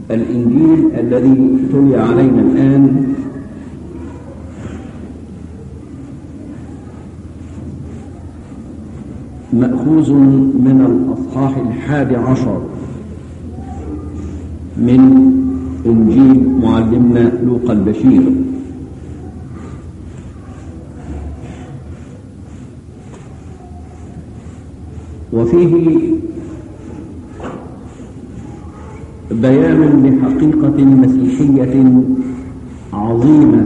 الإنجيل الذي تلي علينا الآن مأخوذ من الأصحاح الحادي عشر من إنجيل معلمنا لوقا البشير وفيه بيان لحقيقة مسيحية عظيمة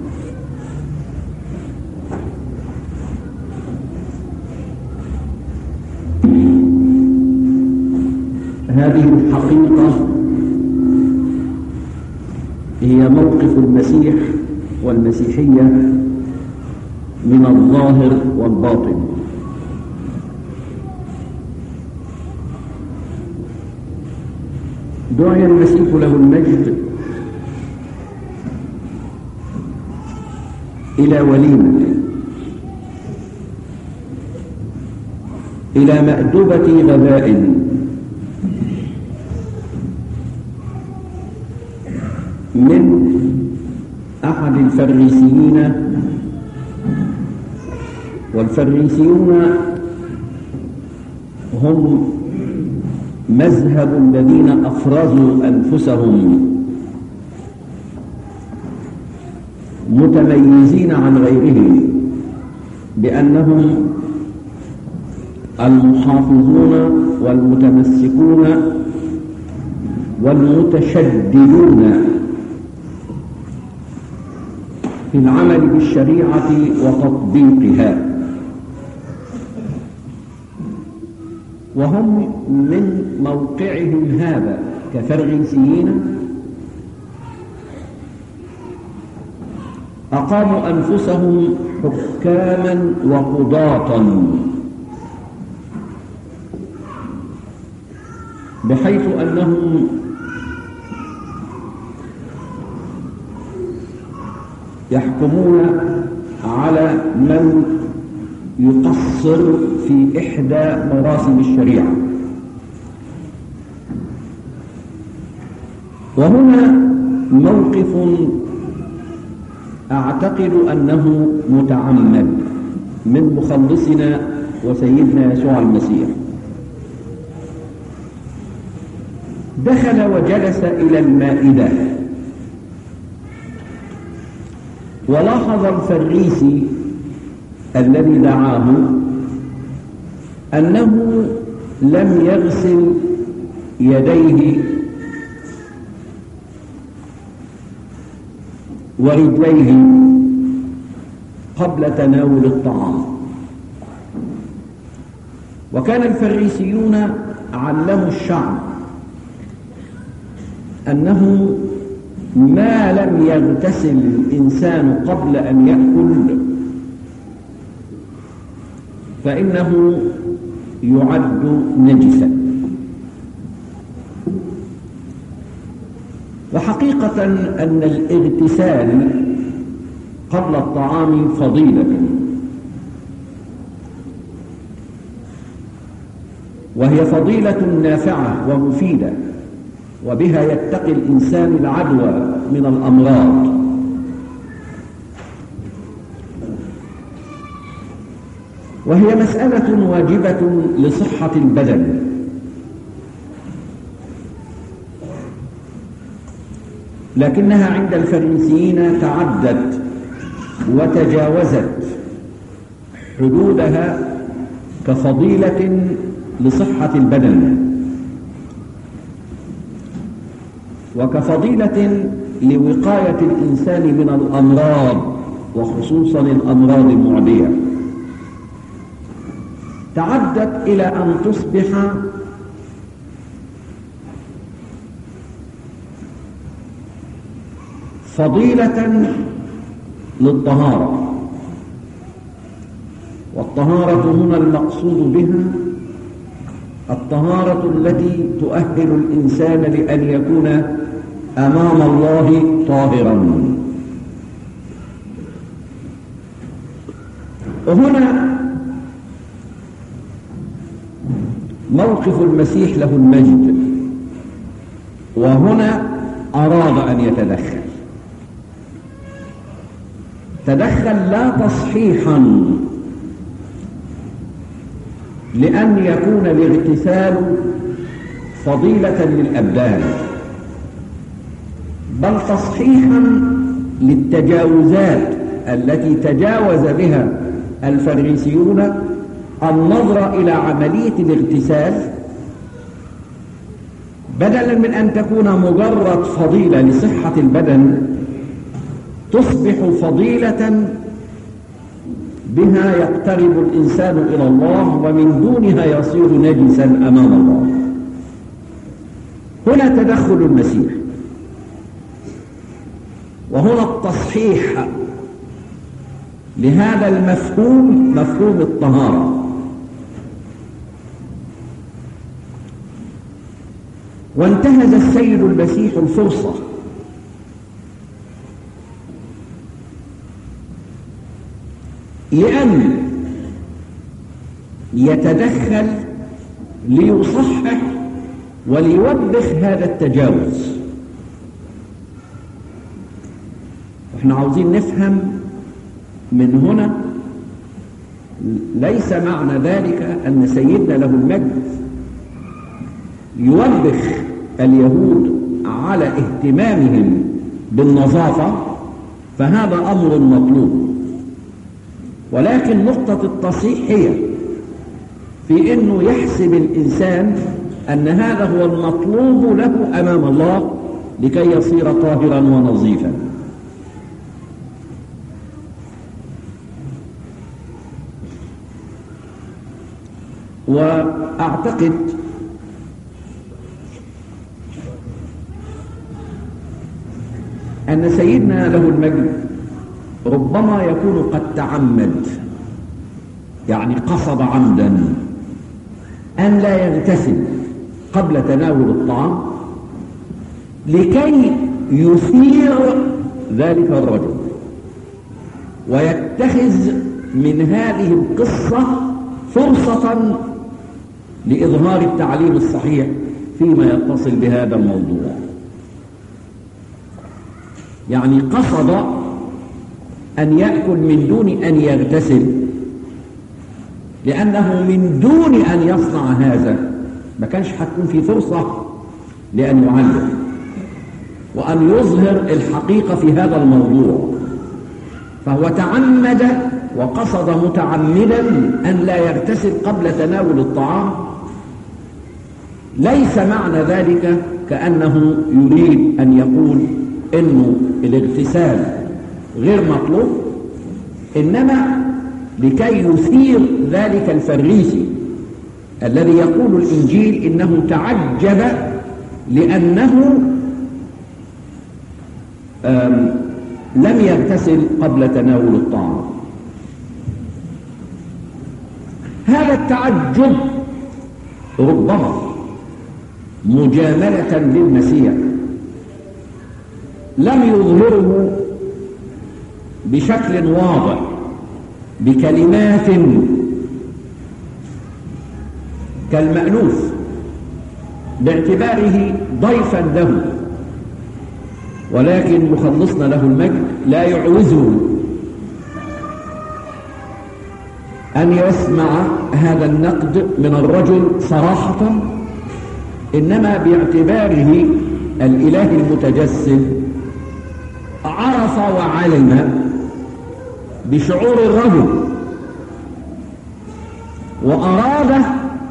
هذه الحقيقة هي موقف المسيح والمسيحية من الظاهر والباطن دعي المسيح له المجد إلى وليمة إلى مأدبة غباء من أحد الفريسيين والفريسيون هم مذهب الذين أفرزوا أنفسهم متميزين عن غيرهم بأنهم المحافظون والمتمسكون والمتشددون في العمل بالشريعة وتطبيقها وهم من موقعهم هذا كفرغيسيين أقاموا أنفسهم حكاما وقضاة بحيث أنهم يحكمون على من يقصر في إحدى مراسم الشريعة وهنا موقف أعتقد أنه متعمد من مخلصنا وسيدنا يسوع المسيح دخل وجلس إلى المائدة ولاحظ الفريسي الذي دعاه أنه لم يغسل يديه ورجليه قبل تناول الطعام وكان الفريسيون علموا الشعب أنه ما لم يغتسل الإنسان قبل أن يأكل فإنه يعد نجسا وحقيقة أن الاغتسال قبل الطعام فضيلة وهي فضيلة نافعة ومفيدة وبها يتقي الإنسان العدوى من الأمراض وهي مسألة واجبة لصحة البدن لكنها عند الفرنسيين تعدت وتجاوزت حدودها كفضيلة لصحة البدن وكفضيلة لوقاية الإنسان من الأمراض وخصوصا الأمراض المعدية تعدت إلى أن تصبح فضيلة للطهارة والطهارة هنا المقصود بها الطهارة التي تؤهل الإنسان لأن يكون أمام الله طاهرا وهنا موقف المسيح له المجد وهنا أراد أن يتدخل تدخل لا تصحيحا لأن يكون الاغتسال فضيلة للأبدان بل تصحيحا للتجاوزات التي تجاوز بها الفريسيون النظر إلى عملية الاغتسال بدلا من أن تكون مجرد فضيلة لصحة البدن تصبح فضيلة بها يقترب الإنسان إلى الله ومن دونها يصير نجسا أمام الله هنا تدخل المسيح وهنا التصحيح لهذا المفهوم مفهوم الطهارة وانتهز السيد المسيح الفرصة لأن يتدخل ليصحح وليوبخ هذا التجاوز احنا عاوزين نفهم من هنا ليس معنى ذلك أن سيدنا له المجد يوبخ اليهود على اهتمامهم بالنظافة فهذا أمر مطلوب ولكن نقطة التصحيح هي في أنه يحسب الإنسان أن هذا هو المطلوب له أمام الله لكي يصير طاهرا ونظيفا وأعتقد أن سيدنا له المجد ربما يكون قد تعمد يعني قصد عمدا أن لا يغتسل قبل تناول الطعام لكي يثير ذلك الرجل ويتخذ من هذه القصة فرصة لإظهار التعليم الصحيح فيما يتصل بهذا الموضوع يعني قصد أن يأكل من دون أن يغتسل لأنه من دون أن يصنع هذا ما كانش هتكون في فرصة لأن يعلم وأن يظهر الحقيقة في هذا الموضوع فهو تعمد وقصد متعمدا أن لا يغتسل قبل تناول الطعام ليس معنى ذلك كأنه يريد أن يقول إنه الاغتسال غير مطلوب إنما لكي يثير ذلك الفريسي الذي يقول الإنجيل إنه تعجب لأنه لم يغتسل قبل تناول الطعام هذا التعجب ربما مجاملة للمسيح لم يظهره بشكل واضح بكلمات كالمألوف باعتباره ضيفا له ولكن مخلصنا له المجد لا يعوزه أن يسمع هذا النقد من الرجل صراحة إنما باعتباره الإله المتجسد عرف وعلم بشعور الرجل وأراد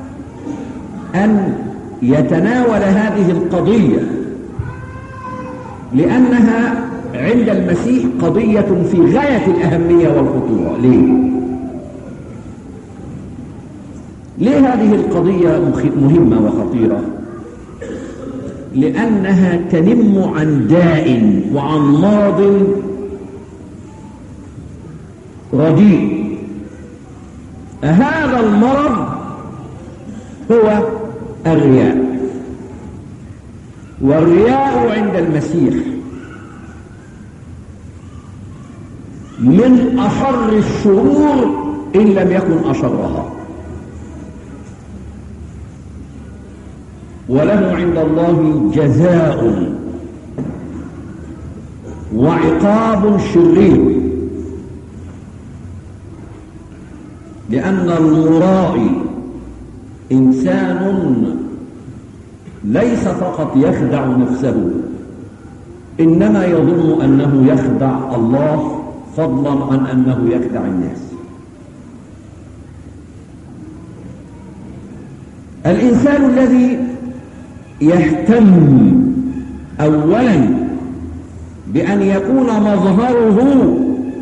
أن يتناول هذه القضية لأنها عند المسيح قضية في غاية الأهمية والخطورة ليه؟ ليه هذه القضية مهمة وخطيرة؟ لأنها تنم عن داء وعن مرض رديء هذا المرض هو الرياء والرياء عند المسيح من أشر الشرور إن لم يكن أشرها وله عند الله جزاء وعقاب شرير لأن المرائي إنسان ليس فقط يخدع نفسه إنما يظن أنه يخدع الله فضلا عن أنه يخدع الناس الإنسان الذي يهتم أولا بأن يكون مظهره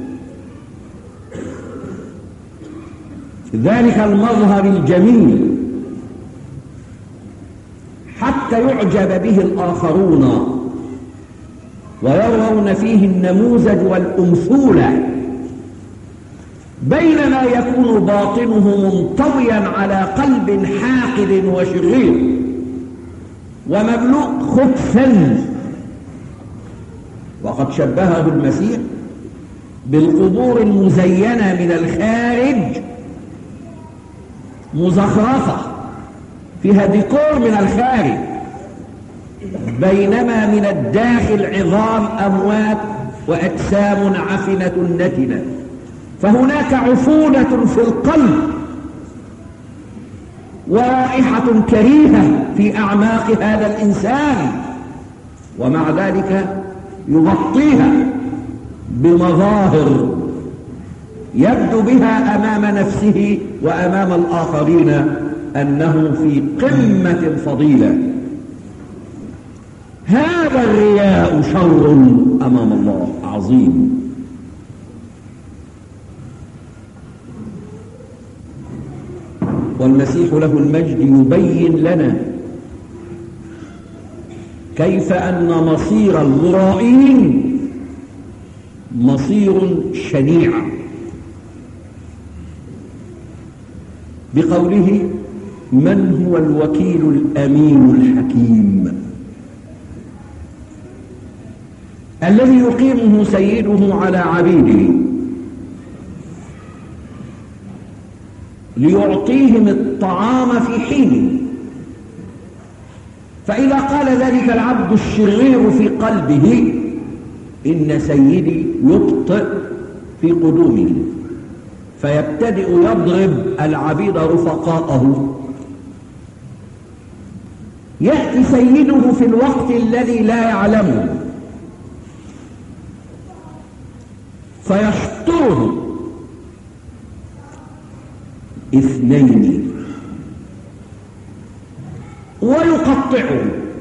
ذلك المظهر الجميل حتى يعجب به الآخرون ويرون فيه النموذج والأمثولة بينما يكون باطنه منطويا على قلب حاقد وشرير ومملوء خبثا وقد شبهه المسيح بالقبور المزينة من الخارج مزخرفة فيها ديكور من الخارج بينما من الداخل عظام أموات وأجسام عفنة نتنة فهناك عفونة في القلب ورائحة كريهة في أعماق هذا الإنسان ومع ذلك يغطيها بمظاهر يبدو بها أمام نفسه وأمام الآخرين أنه في قمة فضيلة هذا الرياء شر أمام الله عظيم والمسيح له المجد يبين لنا كيف أن مصير المرائين مصير شنيع بقوله من هو الوكيل الأمين الحكيم الذي يقيمه سيده على عبيده ليعطيهم الطعام في حينه فإذا قال ذلك العبد الشرير في قلبه إن سيدي يبطئ في قدومه فيبتدئ يضرب العبيد رفقاءه يأتي سيده في الوقت الذي لا يعلمه فيشطره اثنين ويقطعه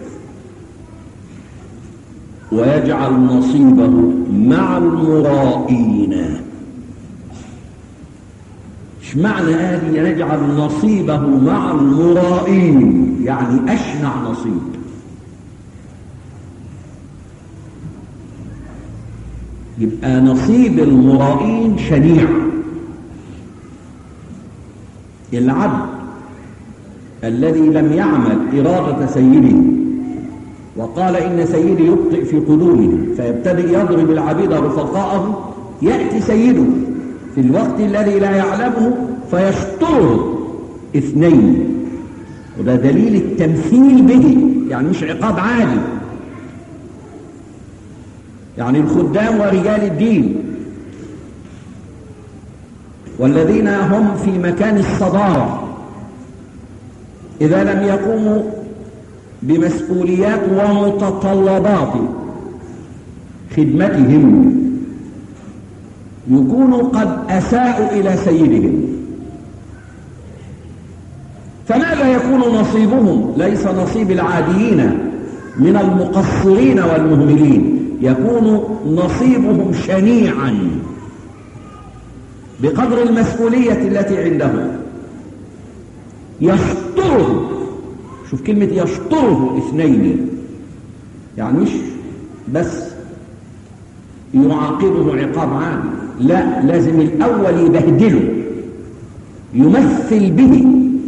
ويجعل نصيبه مع المرائين ايش معنى هذه نجعل نصيبه مع المرائين يعني اشنع نصيب يبقى نصيب المرائين شنيع العبد الذي لم يعمل إرادة سيده وقال إن سيدي يبطئ في قدومه فيبتدئ يضرب العبيد رفقاءه يأتي سيده في الوقت الذي لا يعلمه فيشطره اثنين وده دليل التمثيل به يعني مش عقاب عادي يعني الخدام ورجال الدين والذين هم في مكان الصدارة إذا لم يقوموا بمسؤوليات ومتطلبات خدمتهم يكونوا قد أساءوا إلى سيدهم فماذا يكون نصيبهم ليس نصيب العاديين من المقصرين والمهملين يكون نصيبهم شنيعا بقدر المسؤولية التي عندهم يشطره شوف كلمة يشطره اثنين يعني مش بس يعاقبه عقاب عام لا لازم الأول يبهدله يمثل به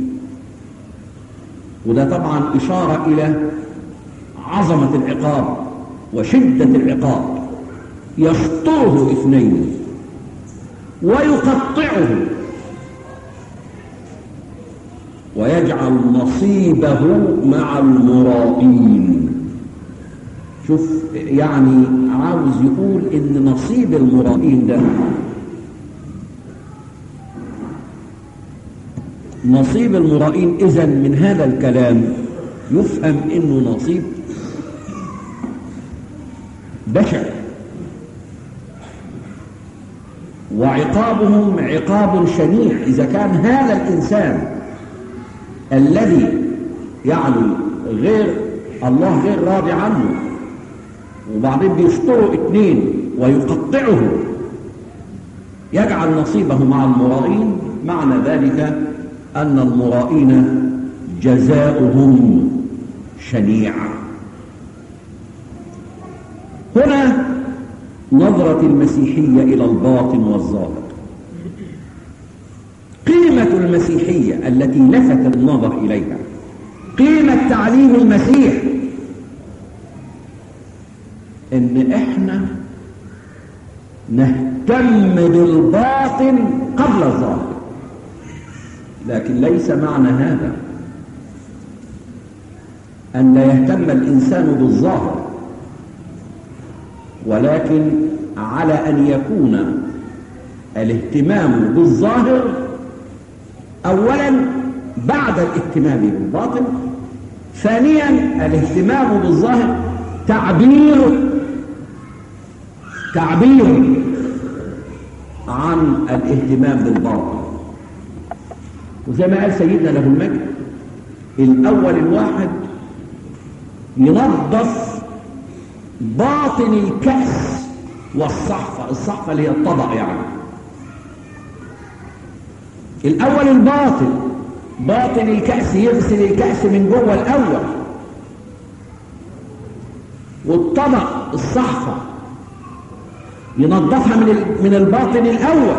وده طبعا إشارة إلى عظمة العقاب وشدة العقاب يشطره اثنين ويقطعه ويجعل نصيبه مع المرائين شوف يعني عاوز يقول ان نصيب المرائين ده نصيب المرائين اذا من هذا الكلام يفهم انه نصيب بشع وعقابهم عقاب شنيع اذا كان هذا الانسان الذي يعني غير الله غير راضي عنه وبعدين بيفطروا اثنين ويقطعه يجعل نصيبه مع المرائين معنى ذلك أن المرائين جزاؤهم شنيع هنا نظرة المسيحية إلى الباطن والظاهر قيمة المسيحية التي لفت النظر إليها قيمة تعليم المسيح ان احنا نهتم بالباطن قبل الظاهر لكن ليس معنى هذا ان لا يهتم الانسان بالظاهر ولكن على ان يكون الاهتمام بالظاهر اولا بعد الاهتمام بالباطن ثانيا الاهتمام بالظاهر تعبير تعبير عن الاهتمام بالباطن وزي ما قال سيدنا له المجد الاول الواحد ينظف باطن الكأس والصحفة الصحفة اللي هي الطبق يعني الاول الباطن باطن الكأس يغسل الكأس من جوه الاول والطبق الصحفة ينظفها من من الباطن الاول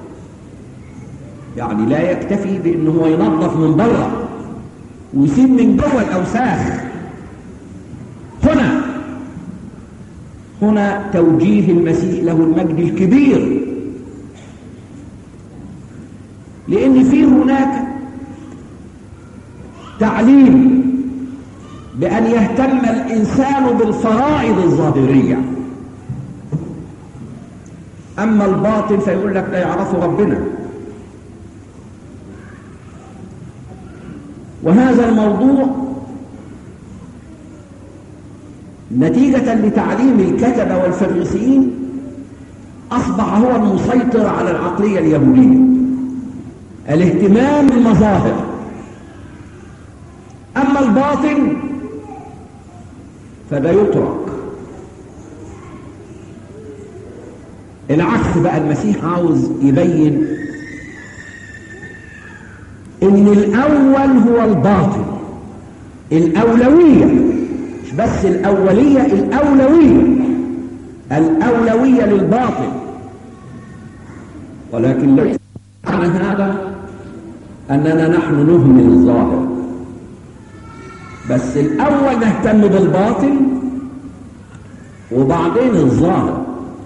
يعني لا يكتفي بان هو ينظف من بره ويسيب من جوه الاوساخ هنا هنا توجيه المسيح له المجد الكبير لان في هناك تعليم بان يهتم الانسان بالفرائض الظاهريه أما الباطن فيقول لك لا يعرف ربنا وهذا الموضوع نتيجة لتعليم الكتبة والفريسيين أصبح هو المسيطر على العقلية اليهودية الاهتمام بالمظاهر أما الباطن فده يترك العكس بقى المسيح عاوز يبين ان الاول هو الباطن الاولويه مش بس الاوليه الاولويه الاولويه للباطن ولكن ليس معنى هذا اننا نحن نهمل الظاهر بس الاول نهتم بالباطن وبعدين الظاهر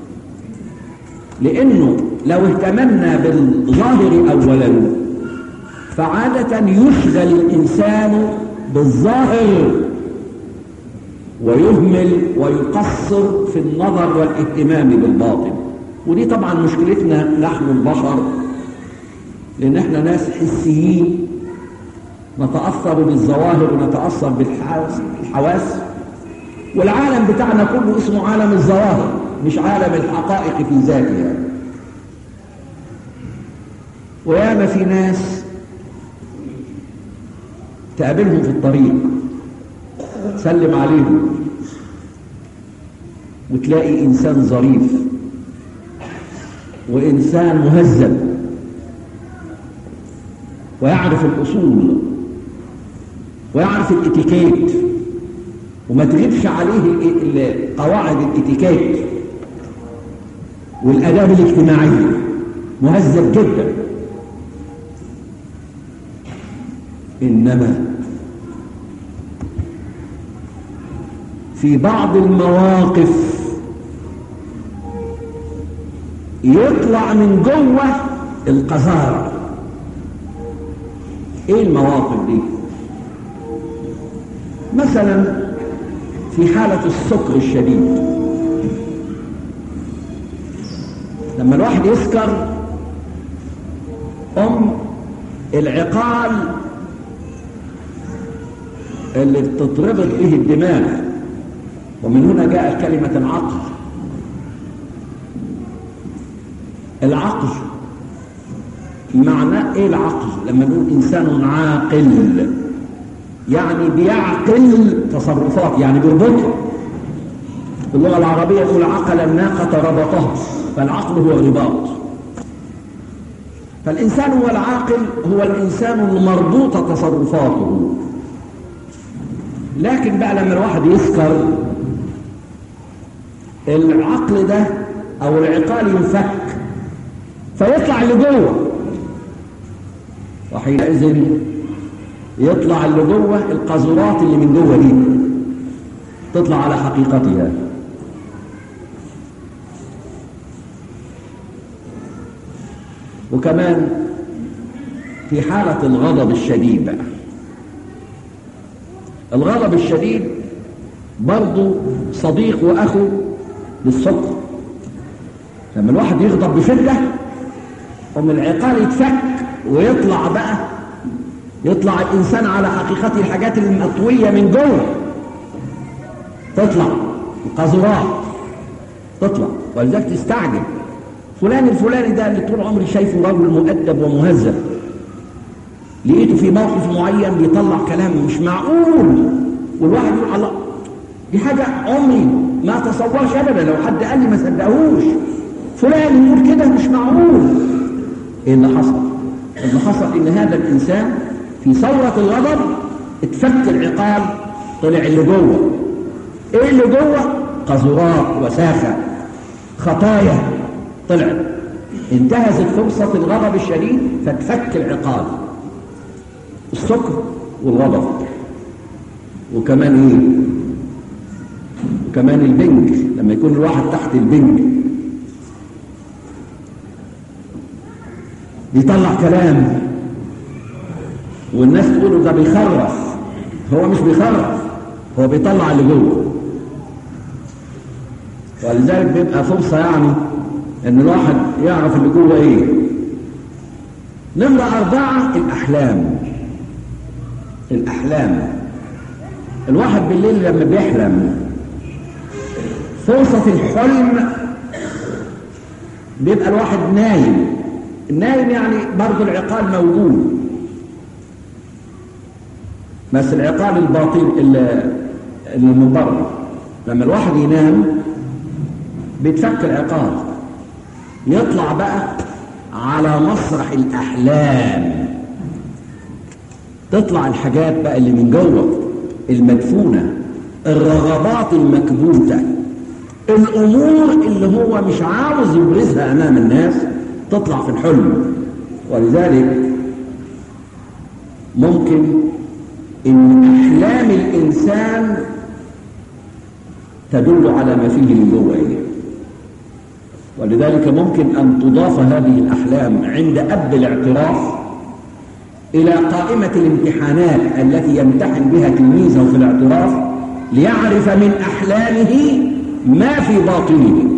لأنه لو اهتممنا بالظاهر أولا فعادة يشغل الإنسان بالظاهر ويهمل ويقصر في النظر والاهتمام بالباطن ودي طبعا مشكلتنا نحن البشر لأن احنا ناس حسيين نتأثر بالظواهر ونتأثر بالحواس والعالم بتاعنا كله اسمه عالم الظواهر مش عالم الحقائق في ذاتها وياما في ناس تقابلهم في الطريق سلم عليهم وتلاقي إنسان ظريف وإنسان مهذب ويعرف الأصول ويعرف الاتيكيت وما تغيبش عليه قواعد الاتيكيت والآداب الاجتماعية مهذب جدا إنما في بعض المواقف يطلع من جوه القذارة ايه المواقف دي مثلا في حالة السكر الشديد لما الواحد يسكر أم العقال اللي بتتربط به الدماغ ومن هنا جاءت كلمة العقل العقل معناه ايه العقل لما نقول انسان عاقل يعني بيعقل تصرفات يعني بيربطها في اللغه العربيه يقول عقل الناقه ربطها فالعقل هو الرباط فالانسان هو العاقل هو الانسان المربوط تصرفاته لكن بقى لما الواحد يسكر العقل ده او العقال ينفك فيطلع اللي جوه وحينئذ يطلع اللي جوه القذورات اللي من جوه دي تطلع على حقيقتها وكمان في حالة الغضب الشديد بقى الغضب الشديد برضه صديق وأخو للسكر لما الواحد يغضب بشدة ومن العقال يتفك ويطلع بقى يطلع الإنسان على حقيقته الحاجات المطوية من جوه تطلع القذورات تطلع ولذلك تستعجب فلان الفلاني ده اللي طول عمري شايفه رجل مؤدب ومهذب لقيته في موقف معين بيطلع كلام مش معقول والواحد يقول الله دي حاجة عمري ما تصورش أبدا لو حد قال لي ما صدقهوش فلان يقول كده مش معقول ايه اللي حصل اللي حصل ان هذا الانسان في ثورة الغضب اتفك العقال طلع اللي جوه ايه اللي جوه قذورات وساخة خطايا طلعت انتهزت فرصة الغضب الشديد فتفك العقال السكر والغضب وكمان ايه وكمان البنج لما يكون الواحد تحت البنج يطلع كلام والناس تقول ده بيخرف هو مش بيخرف هو بيطلع اللي جوه ولذلك بيبقى فرصة يعني ان الواحد يعرف اللي جوه ايه نمرة أربعة الأحلام الأحلام الواحد بالليل لما بيحلم فرصة الحلم بيبقى الواحد نايم النايم يعني برضه العقال موجود بس العقال الباطن اللي من بره لما الواحد ينام بيتفك العقال يطلع بقى على مسرح الأحلام تطلع الحاجات بقى اللي من جوه المدفونة الرغبات المكبوتة الأمور اللي هو مش عاوز يبرزها أمام الناس تطلع في الحلم ولذلك ممكن ان احلام الانسان تدل على ما فيه من جوه ايه ولذلك ممكن ان تضاف هذه الاحلام عند اب الاعتراف الى قائمه الامتحانات التي يمتحن بها تلميذه في الاعتراف ليعرف من احلامه ما في باطنه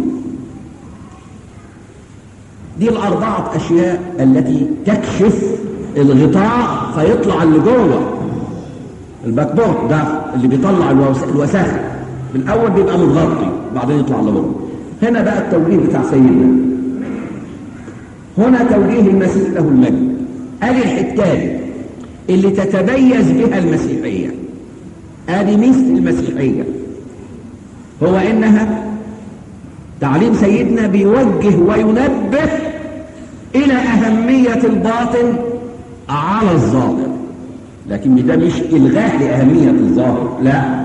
دي الأربعة أشياء التي تكشف الغطاء فيطلع اللي جوه الباكبورت ده اللي بيطلع الوساخة بالأول بيبقى متغطي بعدين يطلع لبره هنا بقى التوجيه بتاع سيدنا هنا توجيه المسيح له المجد ادي الحكايه اللي تتميز بها المسيحيه ادي مثل المسيحيه هو انها تعليم سيدنا بيوجه وينبه إلى أهمية الباطن على الظاهر لكن ده مش إلغاء لأهمية الظاهر لا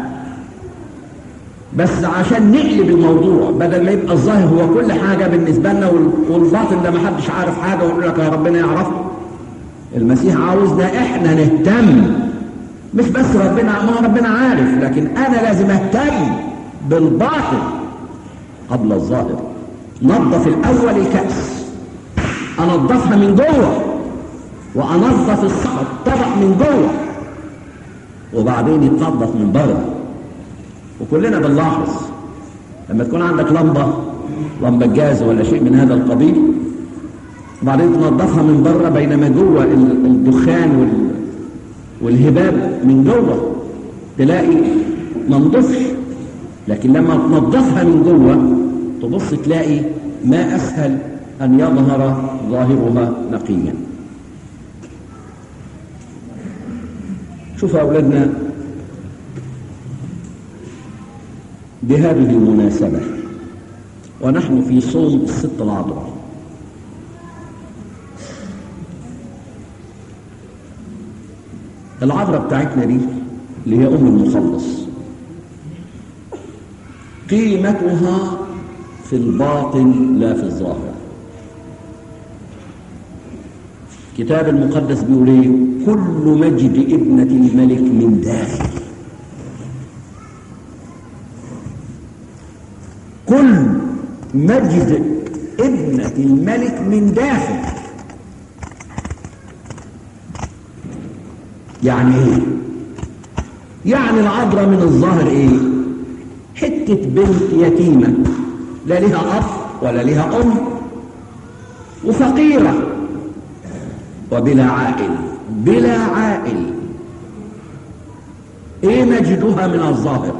بس عشان نقلب الموضوع بدل ما يبقى الظاهر هو كل حاجة بالنسبة لنا والباطن ده ما حدش عارف حاجة ونقول لك يا ربنا يعرفه المسيح عاوزنا احنا نهتم مش بس ربنا ما ربنا عارف لكن انا لازم اهتم بالباطن قبل الظاهر نظف الاول الكأس انظفها من جوه وانظف الطبق من جوه وبعدين يتنظف من بره كلنا بنلاحظ لما تكون عندك لمبة لمبة جاز ولا شيء من هذا القبيل وبعدين تنظفها من بره بينما جوه الدخان وال... والهباب من جوه تلاقي ما نضفش لكن لما تنظفها من جوه تبص تلاقي ما اسهل ان يظهر ظاهرها نقيا شوف اولادنا بهذه المناسبه ونحن في صوم الست العذراء العذراء بتاعتنا دي اللي هي ام المخلص قيمتها في الباطن لا في الظاهر الكتاب المقدس بيقول ايه كل مجد ابنة الملك من داخل كل مجد ابنة الملك من داخل يعني ايه يعني العذراء من الظاهر ايه حتة بنت يتيمة لا لها أب ولا لها أم وفقيرة وبلا عائل بلا عائل ايه مجدها من الظاهر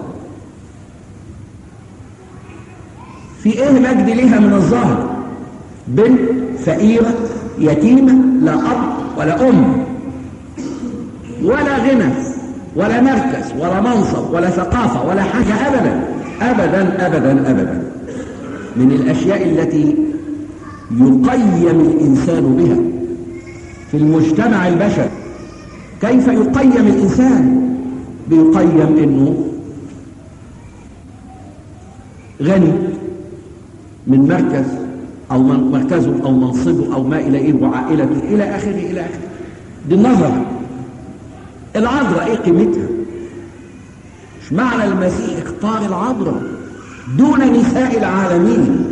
في ايه مجد لها من الظاهر بنت فقيرة يتيمة لا أب ولا أم ولا غنى ولا مركز ولا منصب ولا ثقافة ولا حاجة أبدا أبدا أبدا أبدا من الأشياء التي يقيم الإنسان بها في المجتمع البشري كيف يقيم الإنسان بيقيم إنه غني من مركز أو من مركزه أو منصبه أو ما إليه وعائلته إلى آخره إلى آخره دي النظرة العذراء إيه قيمتها مش معنى المسيح اختار العذراء دون نساء العالمين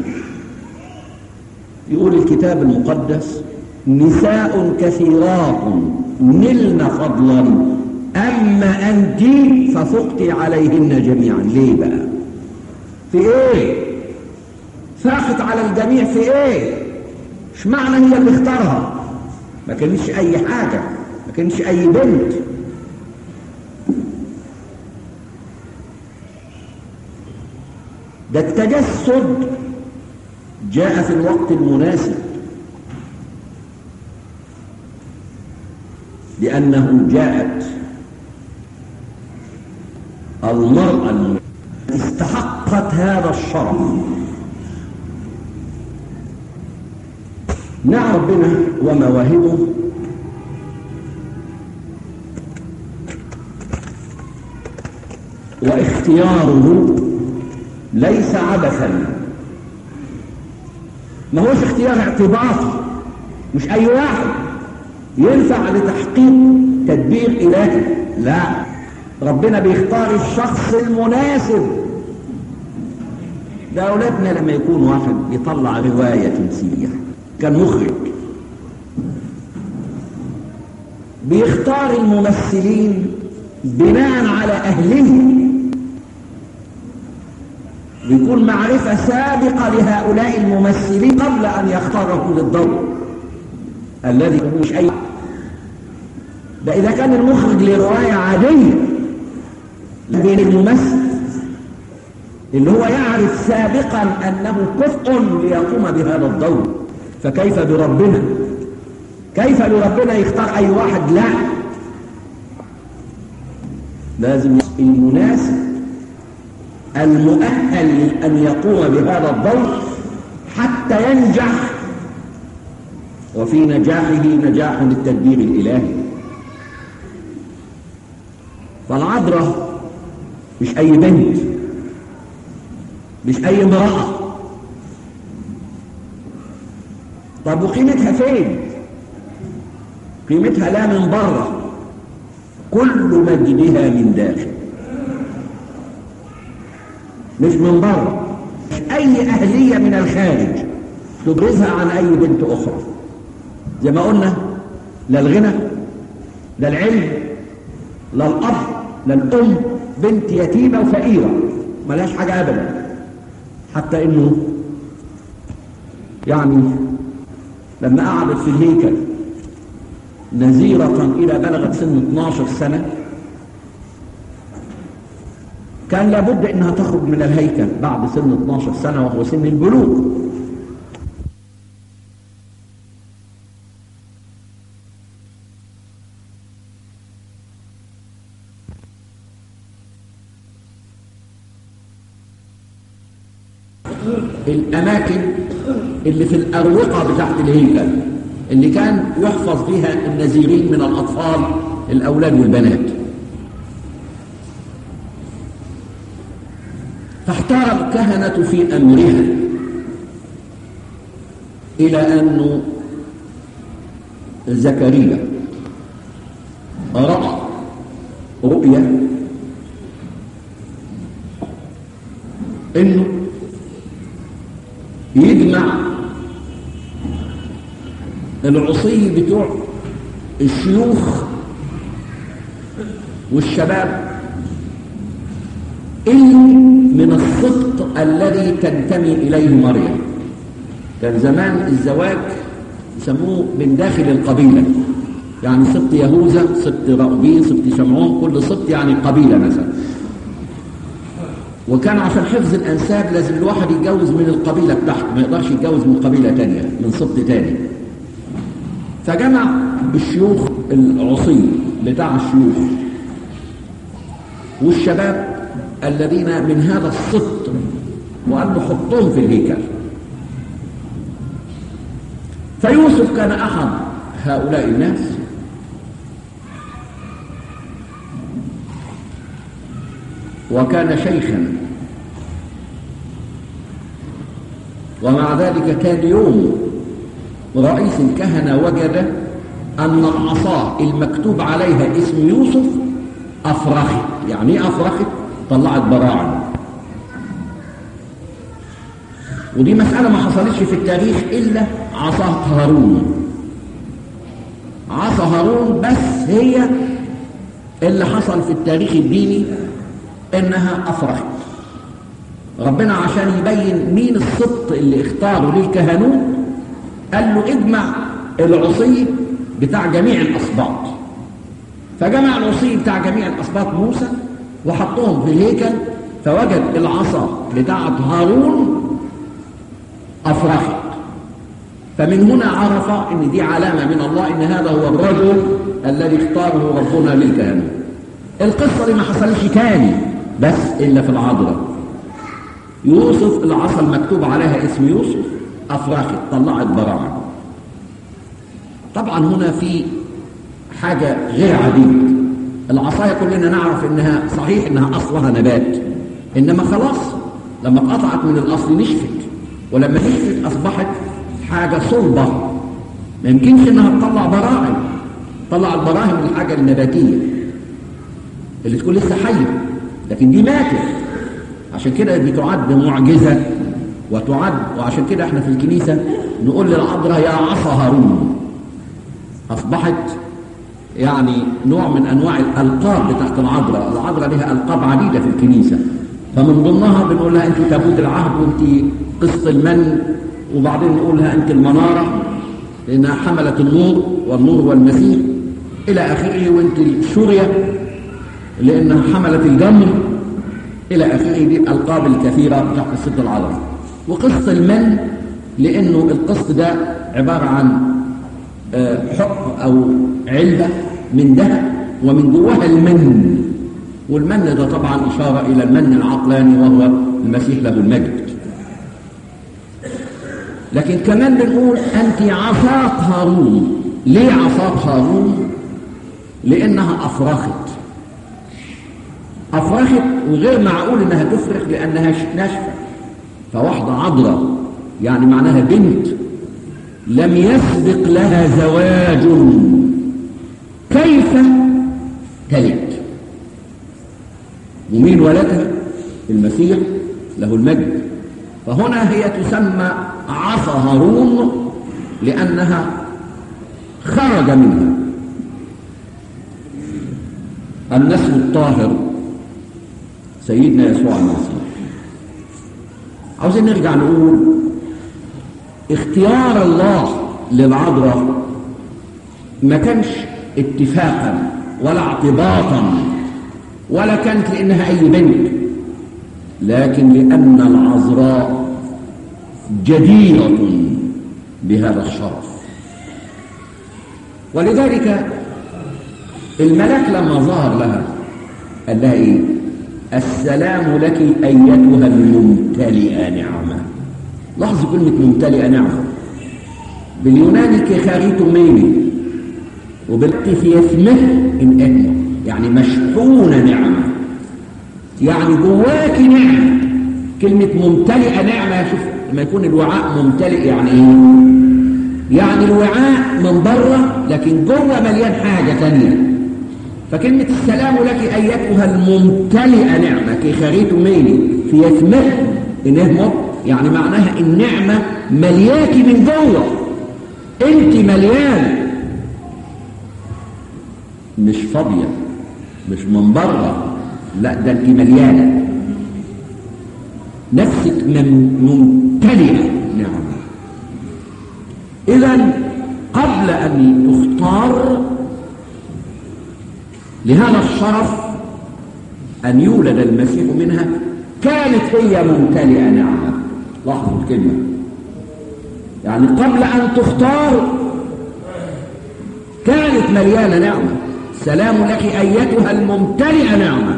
يقول الكتاب المقدس نساء كثيرات نلن فضلا أما أنت ففقت عليهن جميعا ليه بقى في ايه فاقت على الجميع في ايه مش معنى هي اللي اختارها ما كانش اي حاجة ما كانش اي بنت ده التجسد جاء في الوقت المناسب لأنه جاءت المرأة المناسبة استحقت هذا الشرف نعم ربنا ومواهبه واختياره ليس عبثا ما هوش اختيار اعتباطي مش اي واحد ينفع لتحقيق تدبير الهي لا ربنا بيختار الشخص المناسب ده اولادنا لما يكون واحد يطلع روايه تمثيليه كان مخرج بيختار الممثلين بناء على اهلهم بيكون معرفة سابقة لهؤلاء الممثلين قبل أن يختاروا للدور الذي مش أي ده إذا كان المخرج لرواية عادية بين الممثل اللي هو يعرف سابقا أنه كفء ليقوم بهذا الدور فكيف بربنا كيف لربنا يختار أي واحد لا لازم المناسب المؤهل أن يقوم بهذا الدور حتى ينجح وفي نجاحه نجاح للتدبير الإلهي فالعذراء مش أي بنت مش أي امرأة طب وقيمتها فين قيمتها لا من بره كل مجدها من داخل مش من بره مش اي اهليه من الخارج تبرزها عن اي بنت اخرى زي ما قلنا لا الغنى لا العلم لا الاب لا الام بنت يتيمه وفقيره ملهاش حاجة أبدا حتى إنه يعني لما قعدت في الهيكل نزيرة إلى بلغت سن 12 سنة كان لابد انها تخرج من الهيكل بعد سن 12 سنة وهو سن البلوغ الأماكن اللي في الأروقة بتاعت الهيكل اللي كان يحفظ فيها النزيرين من الأطفال الأولاد والبنات فاحتار الكهنة في أمرها إلى أن زكريا رأى رؤيا انه يجمع العصي بتوع الشيوخ والشباب اللي من السبط الذي تنتمي إليه مريم كان زمان الزواج يسموه من داخل القبيلة يعني سبط يهوذا سبط رأبين سبط شمعون كل سبط يعني قبيلة مثلا وكان عشان حفظ الأنساب لازم الواحد يتجوز من القبيلة بتاعته ما يقدرش يتجوز من قبيلة تانية من سبط تاني فجمع الشيوخ العصي بتاع الشيوخ والشباب الذين من هذا السبط وقال له حطهم في الهيكل فيوسف كان أحد هؤلاء الناس وكان شيخا ومع ذلك كان يوم رئيس الكهنة وجد أن العصا المكتوب عليها اسم يوسف أفرخت يعني ايه أفرخت طلعت براعم ودي مسألة ما حصلتش في التاريخ إلا عصا هارون عصا هارون بس هي اللي حصل في التاريخ الديني إنها أفرخت ربنا عشان يبين مين السبط اللي اختاره للكهنوت قال له اجمع العصي بتاع جميع الأسباط فجمع العصي بتاع جميع الأسباط موسى وحطهم في الهيكل فوجد العصا بتاعة هارون أفرخت فمن هنا عرف ان دي علامة من الله ان هذا هو الرجل الذي اختاره ربنا للكهنوت القصة دي ما حصلش تاني بس إلا في العذراء يوسف العصا المكتوب عليها اسم يوسف أفرخت طلعت براعم طبعا هنا في حاجة غير عادية العصاية كلنا نعرف انها صحيح انها اصلها نبات انما خلاص لما اتقطعت من الاصل نشفت ولما نشفت اصبحت حاجة صلبة ما يمكنش انها تطلع براعم طلع البراهم من الحاجة النباتية اللي تكون لسه حية لكن دي ماتت عشان كده دي تعد معجزة وتعد وعشان كده احنا في الكنيسة نقول للعذراء يا عصا هارون أصبحت يعني نوع من أنواع الألقاب بتاعت العذراء العذراء لها ألقاب عديدة في الكنيسة فمن ضمنها بنقول لها أنت تابوت العهد وأنت قسط المن وبعدين نقول لها أنت المنارة لأنها حملت النور والنور هو المسيح إلى آخره وأنت الشورية لأنها حملت الجمر إلى آخره دي الألقاب الكثيرة بتاعت قصة العذراء وقسط المن لأنه القسط ده عبارة عن حق أو علبة من ذهب ومن جواها المن والمن ده طبعا إشارة إلى المن العقلاني وهو المسيح له المجد لكن كمان بنقول أنت عصات هارون ليه عصات هارون لأنها أفرخت أفرخت وغير معقول أنها تفرخ لأنها ناشفة فواحدة عذراء يعني معناها بنت لم يسبق لها زواج كيف تلد ومين ولدها المسيح له المجد فهنا هي تسمى عصا هارون لأنها خرج منها النسل الطاهر سيدنا يسوع المسيح عاوزين نرجع نقول اختيار الله للعذراء ما كانش اتفاقا ولا اعتباطا ولا كانت لانها اي بنت لكن لان العذراء جديره بهذا الشرف ولذلك الملك لما ظهر لها قال لها ايه السلام لك ايتها الممتلئه نعمه لاحظوا كلمه ممتلئه نعمه باليوناني كخاريتو ميمي وبالقفيثمه ان اهمه يعني مشحونه نعمه يعني جواك نعمه كلمه ممتلئه نعمه شوف لما يكون الوعاء ممتلئ يعني ايه يعني الوعاء من بره لكن جوه مليان حاجه ثانيه فكلمة السلام لك أيتها الممتلئة نعمة كي خريت ميني في يثمه إنه يعني معناها النعمة ملياكي من جوه انت مليان مش فاضية مش من بره لا ده انت مليانة نفسك ممتلئة نعمة إذا قبل أن تختار لهذا الشرف أن يولد المسيح منها كانت هي ممتلئة نعمة لاحظوا الكلمة يعني قبل أن تختار كانت مليانة نعمة سلام لك أيتها الممتلئة نعمة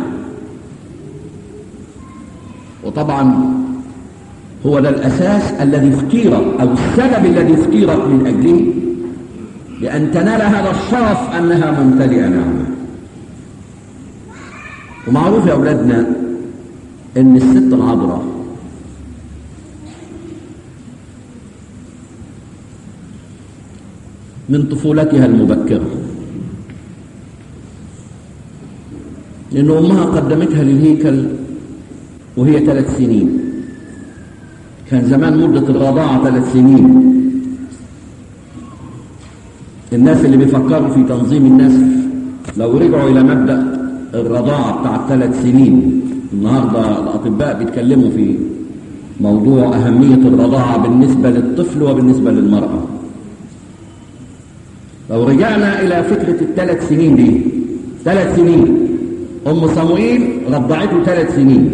وطبعا هو ده الأساس الذي اختير أو السبب الذي اختيرت من أجله لأن تنال هذا الشرف أنها ممتلئة نعمة ومعروف يا أولادنا أن الست العذراء من طفولتها المبكرة لأن أمها قدمتها للهيكل وهي ثلاث سنين كان زمان مدة الرضاعة ثلاث سنين الناس اللي بيفكروا في تنظيم النسل لو رجعوا إلى مبدأ الرضاعة بتاع ثلاث سنين النهاردة الأطباء بيتكلموا في موضوع أهمية الرضاعة بالنسبة للطفل وبالنسبة للمرأة لو رجعنا إلى فكرة الثلاث سنين دي ثلاث سنين أم صموئيل رضعته ثلاث سنين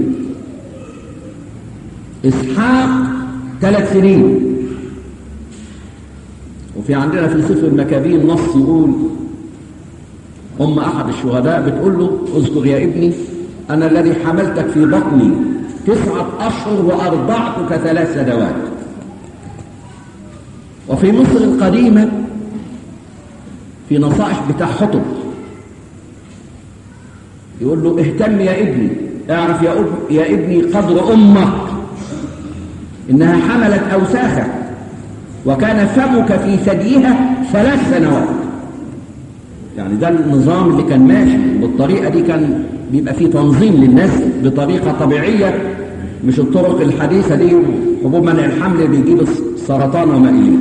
إسحاق ثلاث سنين وفي عندنا في سفر المكابين نص يقول أم أحد الشهداء بتقول له اذكر يا ابني أنا الذي حملتك في بطني تسعة أشهر وأرضعتك ثلاث سنوات وفي مصر القديمة في نصائح بتاع حطب يقول له اهتم يا ابني اعرف يا, أب يا ابني قدر أمك إنها حملت أوساخك وكان فمك في ثديها ثلاث سنوات يعني ده النظام اللي كان ماشي بالطريقة دي كان بيبقى فيه تنظيم للناس بطريقة طبيعية مش الطرق الحديثة دي حبوب منع الحمل بيجيب السرطان وما إليه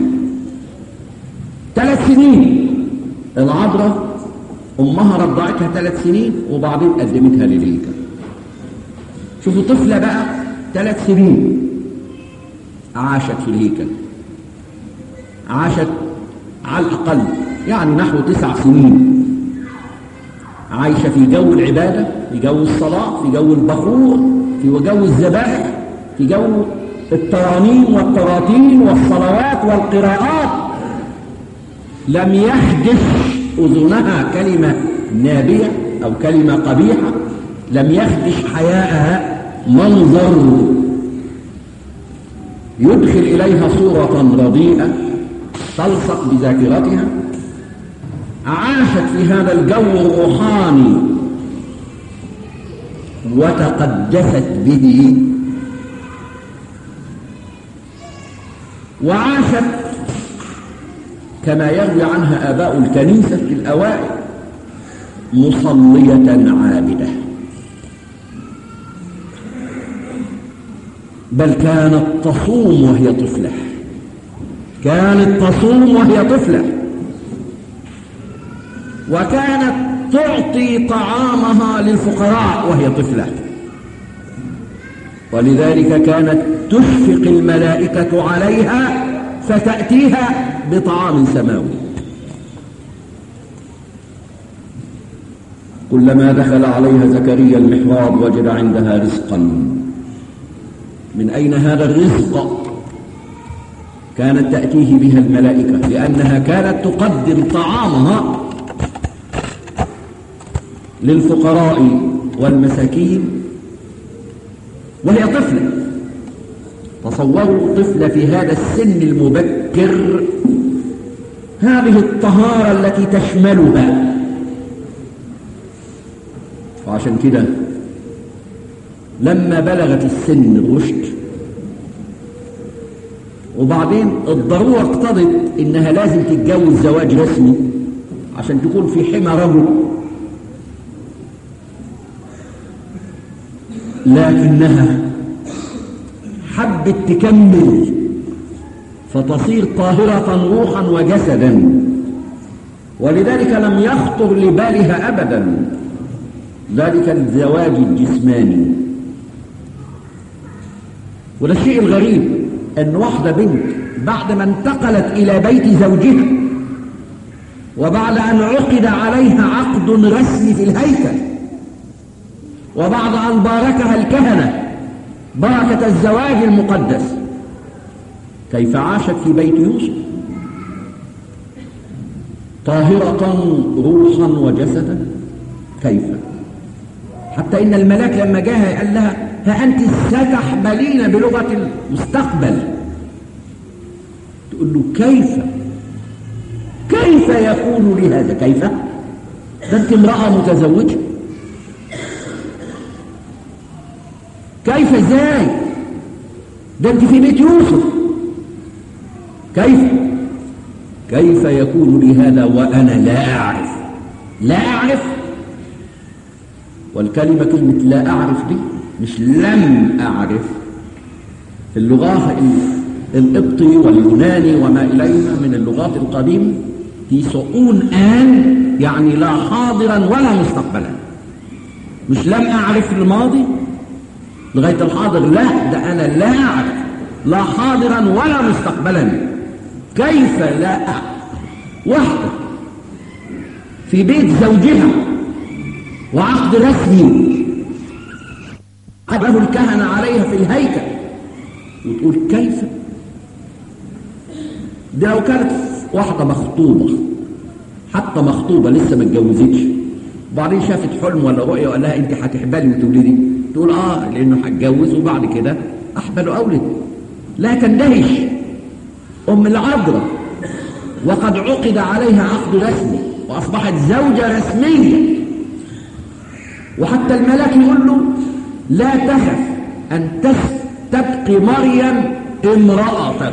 ثلاث سنين العذراء أمها رضعتها ثلاث سنين وبعدين قدمتها للهيكل شوفوا طفلة بقى ثلاث سنين عاشت في الهيكل عاشت على الأقل يعني نحو تسع سنين عايشة في جو العبادة في جو الصلاة في جو البخور في جو الذبائح في جو الترانيم والتراتيل والصلوات والقراءات لم يحدث أذنها كلمة نابية أو كلمة قبيحة لم يخدش حياءها منظر يدخل إليها صورة رديئة تلصق بذاكرتها عاشت في هذا الجو الروحاني وتقدست به وعاشت كما يروي عنها آباء الكنيسة الأوائل مصلية عابدة بل كانت تصوم وهي طفلة كانت تصوم وهي طفلة وكانت تعطي طعامها للفقراء وهي طفلة ولذلك كانت تشفق الملائكة عليها فتأتيها بطعام سماوي كلما دخل عليها زكريا المحراب وجد عندها رزقا من أين هذا الرزق كانت تأتيه بها الملائكة لأنها كانت تقدم طعامها للفقراء والمساكين وهي طفلة تصوروا طفلة في هذا السن المبكر هذه الطهارة التي تشملها وعشان كده لما بلغت السن الرشد وبعدين الضرورة اقتضت انها لازم تتجوز زواج رسمي عشان تكون في حمى رجل لكنها حبت تكمل فتصير طاهرة روحا وجسدا ولذلك لم يخطر لبالها أبدا ذلك الزواج الجسماني وده الشيء الغريب أن واحدة بنت بعد ما انتقلت إلى بيت زوجها وبعد أن عقد عليها عقد رسمي في الهيكل وبعد أن باركها الكهنة بركة الزواج المقدس كيف عاشت في بيت يوسف طاهرة روحا وجسدا كيف حتى إن الملاك لما جاءها قال لها ها أنت ستحبلين بلغة المستقبل تقول له كيف كيف يكون لي هذا كيف ده أنت امرأة متزوجة كيف ازاي ده انت في بيت يوسف كيف كيف يكون لي هذا وانا لا اعرف لا اعرف والكلمه كلمه لا اعرف دي مش لم اعرف في اللغه القبطي واليوناني وما اليها من اللغات القديمه في سؤون ان يعني لا حاضرا ولا مستقبلا مش لم اعرف الماضي لغاية الحاضر لا ده أنا لا أعرف لا حاضرا ولا مستقبلا كيف لا أعرف واحدة في بيت زوجها وعقد رسمي قبله الكهنة عليها في الهيكل وتقول كيف ده لو كانت واحدة مخطوبة حتى مخطوبة لسه ما اتجوزتش وبعدين شافت حلم ولا رؤية وقال لها انت هتحبلي وتولدي تقول اه لانه هتجوز وبعد كده احبل اولد لا تندهش ام العذراء وقد عقد عليها عقد رسمي واصبحت زوجه رسميه وحتى الملاك يقول له لا تخف ان تبقي مريم امراتك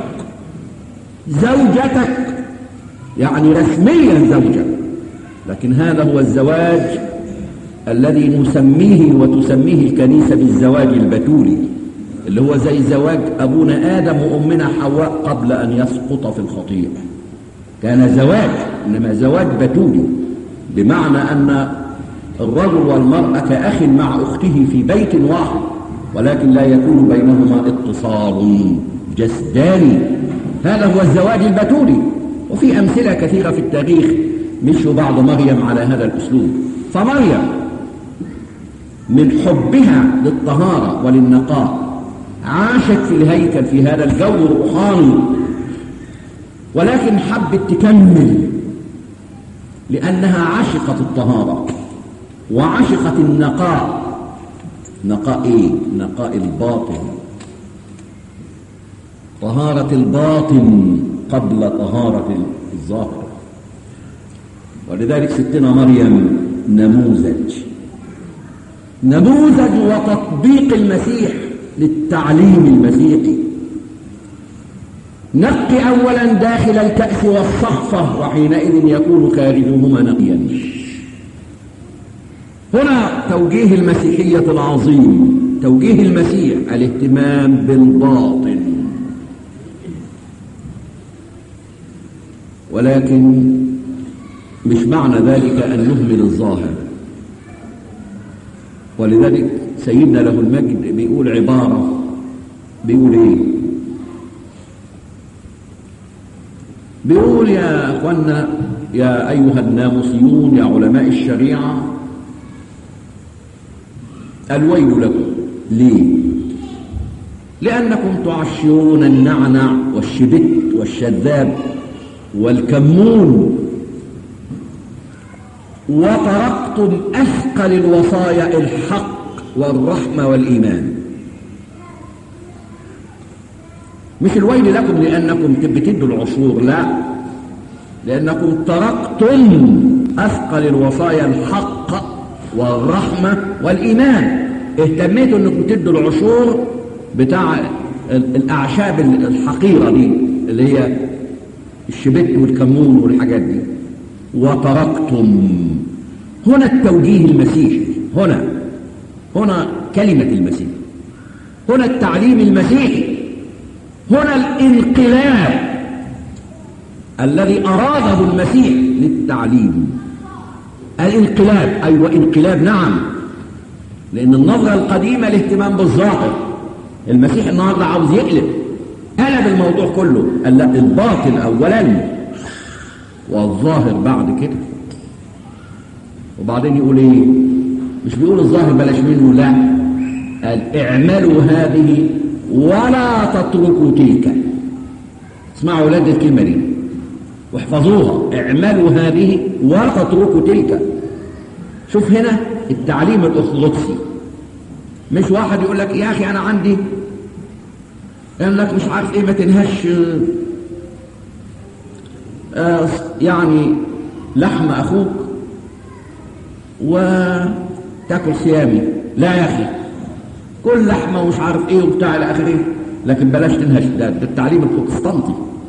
زوجتك يعني رسميا زوجه لكن هذا هو الزواج الذي نسميه وتسميه الكنيسة بالزواج البتولي اللي هو زي زواج أبونا آدم وأمنا حواء قبل أن يسقط في الخطيئة كان زواج إنما زواج بتولي بمعنى أن الرجل والمرأة كأخ مع أخته في بيت واحد ولكن لا يكون بينهما اتصال جسداني هذا هو الزواج البتولي وفي أمثلة كثيرة في التاريخ مشوا بعض مريم على هذا الأسلوب فمريم من حبها للطهارة وللنقاء عاشت في الهيكل في هذا الجو الروحاني ولكن حبت تكمل لأنها عشقت الطهارة وعشقت النقاء نقاء إيه؟ نقاء الباطن طهارة الباطن قبل طهارة الظاهر ولذلك ستنا مريم نموذج نموذج وتطبيق المسيح للتعليم المسيحي نقي أولا داخل الكأس والصحفة وحينئذ يكون خارجهما نقيا هنا توجيه المسيحية العظيم توجيه المسيح الاهتمام بالباطن ولكن مش معنى ذلك أن نهمل الظاهر ولذلك سيدنا له المجد بيقول عبارة بيقول ايه بيقول يا اخوانا يا ايها الناموسيون يا علماء الشريعه الويل لكم ليه لانكم تعشرون النعنع والشبت والشذاب والكمون وتركتم اثقل الوصايا الحق والرحمه والايمان مش الويل لكم لأنكم بتدوا العشور لا لأنكم تركتم أثقل الوصايا الحق والرحمة والإيمان اهتميتوا أنكم تدوا العشور بتاع الأعشاب الحقيرة دي اللي هي الشبت والكمون والحاجات دي وتركتم هنا التوجيه المسيحي هنا هنا كلمة المسيح هنا التعليم المسيحي هنا الانقلاب الذي أراده المسيح للتعليم الانقلاب أيوة انقلاب نعم لأن النظرة القديمة الاهتمام بالظاهر المسيح النهاردة عاوز يقلب قلب الموضوع كله قال لا الباطن أولا والظاهر بعد كده وبعدين يقول ايه مش بيقول الظاهر بلاش منه لا قال اعملوا هذه ولا تتركوا تلك اسمعوا اولاد الكلمه دي واحفظوها اعملوا هذه ولا تتركوا تلك شوف هنا التعليم الارثوذكسي مش واحد يقول لك يا اخي انا عندي يقول لك مش عارف ايه ما تنهش آه يعني لحم اخوك وتاكل صيامي لا يا اخي كل لحمه ومش عارف ايه وبتاع الى اخره لكن بلاش تنهش ده, ده التعليم البروتستانتي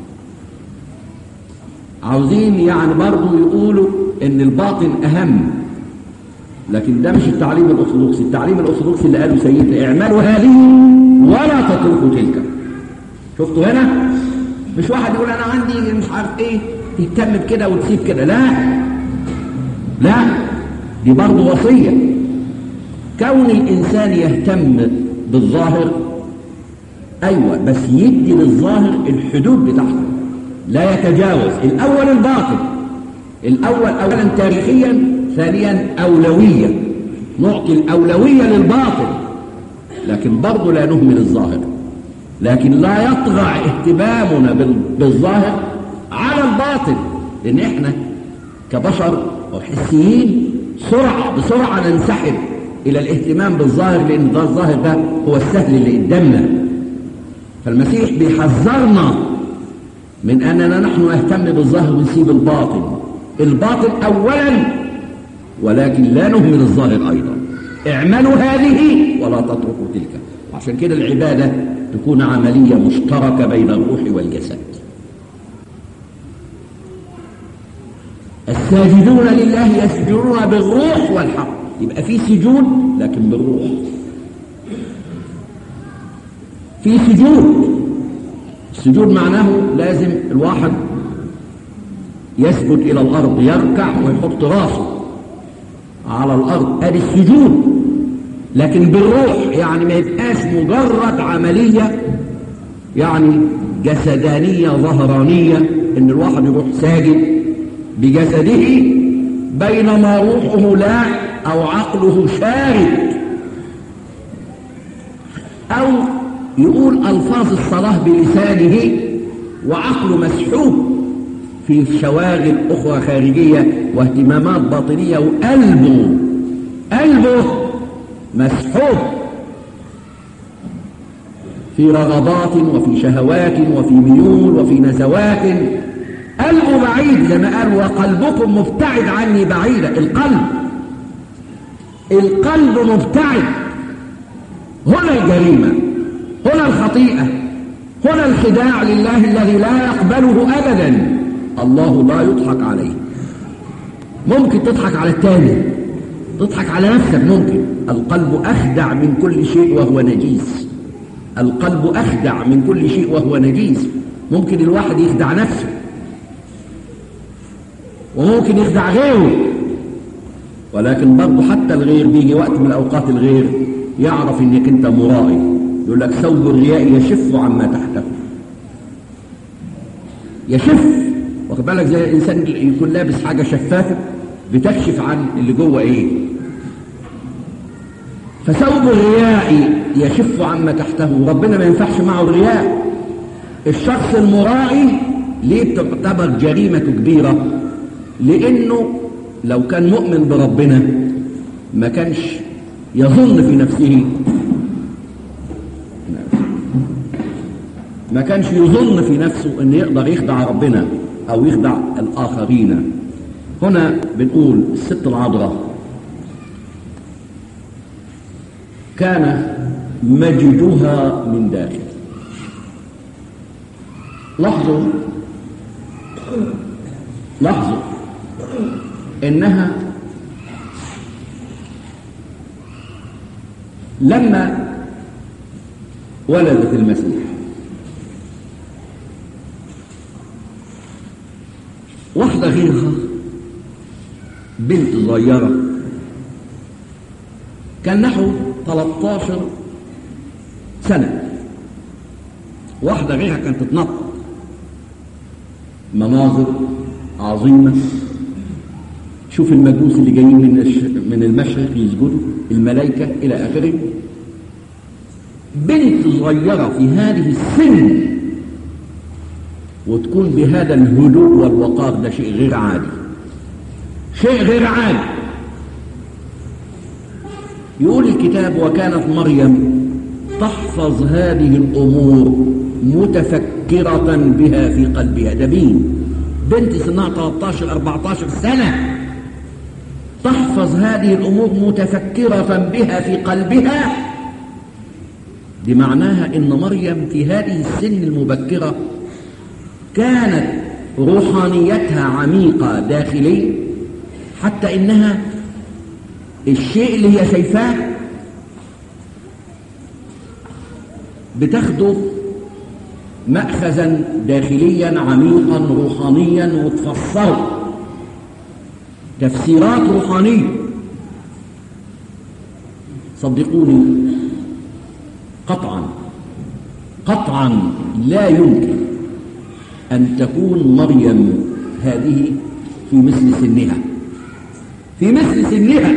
عاوزين يعني برضه يقولوا ان الباطن اهم لكن ده مش التعليم الارثوذكسي التعليم الارثوذكسي اللي قاله سيدنا اعملوا هذه ولا تتركوا تلك شفتوا هنا مش واحد يقول انا عندي مش عارف ايه تهتم بكده وتسيب كده لا لا دي برضه وصيه كون الإنسان يهتم بالظاهر أيوة بس يدي للظاهر الحدود بتاعته لا يتجاوز الأول الباطل الأول أولا تاريخيا ثانيا أولوية نعطي الأولوية للباطل لكن برضه لا نهمل الظاهر لكن لا يطغى اهتمامنا بالظاهر على الباطل لأن احنا كبشر وحسيين سرعة بسرعة ننسحب إلى الاهتمام بالظاهر لأن ده الظاهر ده هو السهل اللي قدامنا فالمسيح بيحذرنا من أننا نحن نهتم بالظاهر ونسيب الباطن الباطن أولا ولكن لا نهمل الظاهر أيضا اعملوا هذه ولا تتركوا تلك وعشان كده العبادة تكون عملية مشتركة بين الروح والجسد الساجدون لله يسجدون بالروح والحق يبقى في سجود لكن بالروح في سجود السجود معناه لازم الواحد يسجد إلى الأرض يركع ويحط راسه على الأرض ادي السجود لكن بالروح يعني ما يبقاش مجرد عملية يعني جسدانية ظهرانية ان الواحد يروح ساجد بجسده بينما روحه لا او عقله شارد او يقول الفاظ الصلاة بلسانه وعقله مسحوب في شواغل اخرى خارجية واهتمامات باطنية وقلبه قلبه مسحوب في رغبات وفي شهوات وفي ميول وفي نزوات قلبه بعيد زي ما قال وقلبكم مبتعد عني بعيدا القلب القلب مبتعد هنا الجريمة هنا الخطيئة هنا الخداع لله الذي لا يقبله أبدا الله لا يضحك عليه ممكن تضحك على التاني تضحك على نفسك ممكن القلب أخدع من كل شيء وهو نجيس القلب أخدع من كل شيء وهو نجيس ممكن الواحد يخدع نفسه وممكن يخدع غيره ولكن برضه حتى الغير بيجي وقت من الأوقات الغير يعرف انك انت مرائي يقول لك ثوب الرياء يشف عما تحته يشف واخد بالك زي الانسان يكون لابس حاجه شفافه بتكشف عن اللي جوه ايه فثوب الرياء يشف عما تحته ربنا ما ينفعش معه الرياء الشخص المرائي ليه بتعتبر جريمة كبيرة لأنه لو كان مؤمن بربنا ما كانش يظن في نفسه ما كانش يظن في نفسه أن يقدر يخدع ربنا أو يخدع الآخرين هنا بنقول الست العذراء كان مجدها من داخل لاحظوا لاحظوا انها لما ولدت المسيح واحدة غيرها بنت صغيرة كان نحو 13 سنة واحدة غيرها كانت تتنطط مناظر عظيمة شوف المجوس اللي جايين من من المشرق يسجدوا الملائكة إلى آخره بنت صغيرة في هذه السن وتكون بهذا الهدوء والوقار ده شيء غير عادي شيء غير عادي يقول الكتاب وكانت مريم تحفظ هذه الأمور متفكرة بها في قلبها ده مين بنت سنها 13 14 سنة تحفظ هذه الأمور متفكرة بها في قلبها دي معناها إن مريم في هذه السن المبكرة كانت روحانيتها عميقة داخلية حتى إنها الشيء اللي هي شايفاه بتاخده مأخذا داخليا عميقا روحانيا وتفسره تفسيرات روحانية صدقوني قطعا قطعا لا يمكن أن تكون مريم هذه في مثل سنها في مثل سنها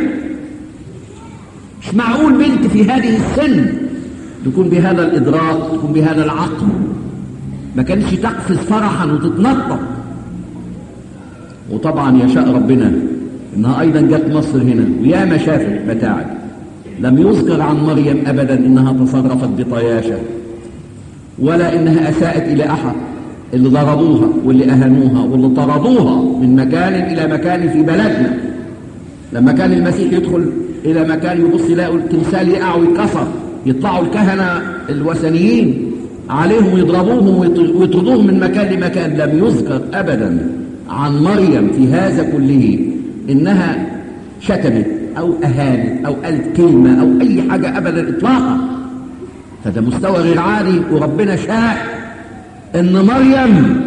مش معقول بنت في هذه السن تكون بهذا الإدراك تكون بهذا العقل ما كانش تقفز فرحا وتتنطط وطبعا يشاء ربنا انها ايضا جت مصر هنا ويا ما شافت متاعب لم يذكر عن مريم ابدا انها تصرفت بطياشه ولا انها اساءت الى احد اللي ضربوها واللي اهانوها واللي طردوها من مكان الى مكان في بلدنا لما كان المسيح يدخل الى مكان يبص يلاقوا التمثال يقع ويتكسر يطلعوا الكهنه الوثنيين عليهم يضربوهم ويطردوهم من مكان لمكان لم يذكر ابدا عن مريم في هذا كله انها شتمت او اهانت او قالت كلمه او اي حاجه ابدا اطلاقا فده مستوى غير عالي وربنا شاء ان مريم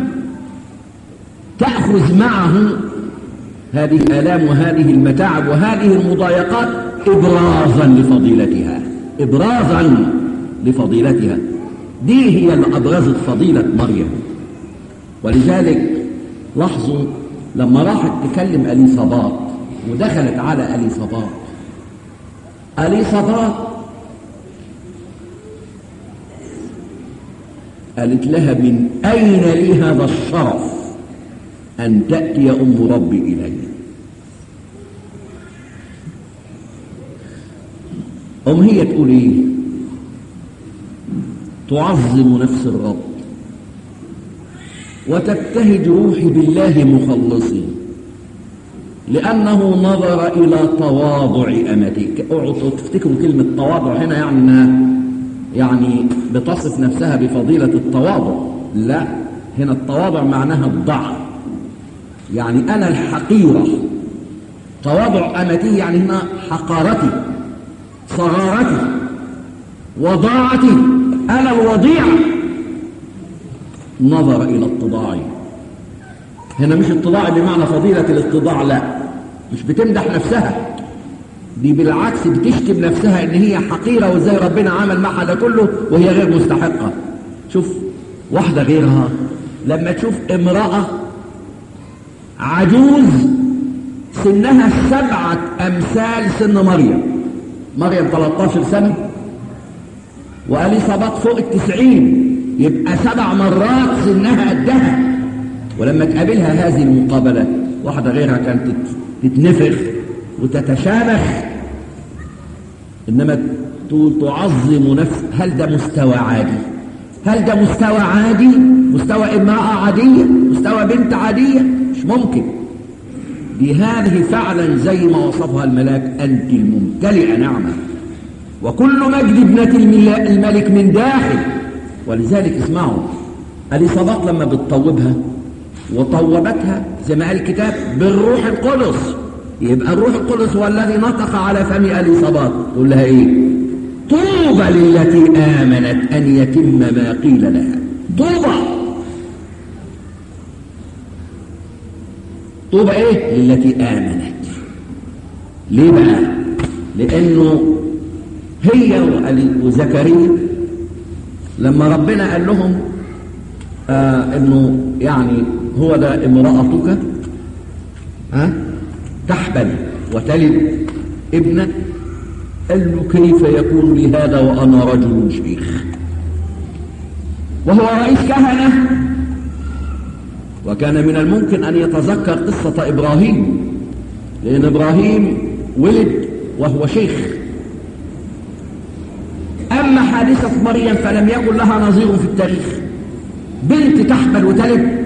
تاخذ معه هذه الالام وهذه المتاعب وهذه المضايقات ابرازا لفضيلتها ابرازا لفضيلتها دي هي اللي ابرزت فضيله مريم ولذلك لاحظوا لما راحت تكلم اليصابات ودخلت على اليصابات اليصابات قالت لها من اين لي هذا الشرف ان تاتي ام ربي الي ام هي تقول ايه تعظم نفس الرب وتبتهج روحي بالله مخلصي لأنه نظر إلى تواضع أمتك اوعوا تفتكروا كلمة تواضع هنا يعني إنها يعني بتصف نفسها بفضيلة التواضع لا هنا التواضع معناها الضعف يعني أنا الحقيرة تواضع أمتي يعني هنا حقارتي صغارتي وضاعتي أنا الوضيع نظر إلى اتضاعي هنا مش اتضاع بمعنى فضيلة الاتضاع لا مش بتمدح نفسها دي بالعكس بتشتم نفسها ان هي حقيرة وازاي ربنا عمل معها ده كله وهي غير مستحقة شوف واحدة غيرها لما تشوف امرأة عجوز سنها سبعة أمثال سن مريم مريم 13 سنة وأليصابات فوق التسعين يبقى سبع مرات سنها قدها ولما تقابلها هذه المقابلة واحدة غيرها كانت تتنفخ وتتشابخ إنما تعظم نفس هل ده مستوى عادي هل ده مستوى عادي مستوى امرأة عادية مستوى بنت عادية مش ممكن دي هذه فعلا زي ما وصفها الملاك أنت الممتلئة نعمة وكل مجد ابنة الملك من داخل ولذلك اسمعوا اليصابات لما بتطوبها وطوبتها زي ما قال الكتاب بالروح القدس يبقى الروح القدس هو الذي نطق على فم اليصابات تقول لها ايه طوبى للتي امنت ان يتم ما قيل لها طوبى طوبى ايه للتي امنت ليه بقى لانه هي وزكريا لما ربنا قال لهم آه انه يعني هو ده امرأتك ها آه تحبل وتلد ابنة قال له كيف يكون لي هذا وأنا رجل شيخ وهو رئيس كهنة وكان من الممكن أن يتذكر قصة إبراهيم لأن إبراهيم ولد وهو شيخ أما حادثة مريم فلم يكن لها نظير في التاريخ بنت تحمل وتلد